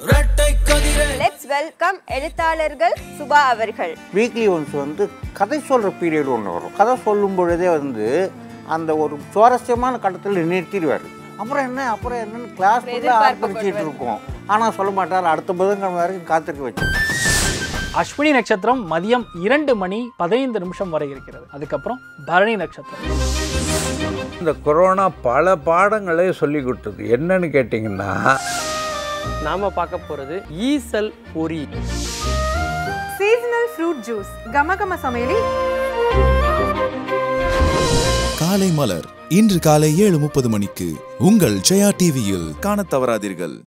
let's welcome எழுத்தாளர்கள் சுபா அவர்கள் weekly once வந்து கதை சொல்கிற பீரியட் ஒன்று வரும் கதை சொல்லும் பொழுதே வந்து அந்த ஒரு சுவாரஸ்யமான கட்டத்தில் நிறுத்திடுவார் அப்புறம் என்ன அப்புறம் என்னன்னு கிளாஸ் ஆரம்பிச்சிட்டு இருக்கோம் ஆனால் சொல்ல மாட்டார் அடுத்த புதன்கிழமை வரைக்கும் காத்திருக்க வச்சு அஸ்வினி நட்சத்திரம் மதியம் இரண்டு மணி பதினைந்து நிமிஷம் வரை இருக்கிறது அதுக்கப்புறம் பரணி நட்சத்திரம் இந்த கொரோனா பல பாடங்களை சொல்லி கொடுத்தது என்னன்னு கேட்டிங்கன்னா நாம பார்க்க போறது ஈசல் பொரி சீசனல் ஃப்ரூட் ஜூஸ் கமகம சமையலில் காலை மலர் இன்று காலை ஏழு முப்பது மணிக்கு உங்கள் ஜெயா டிவியில் காணத் தவறாதீர்கள்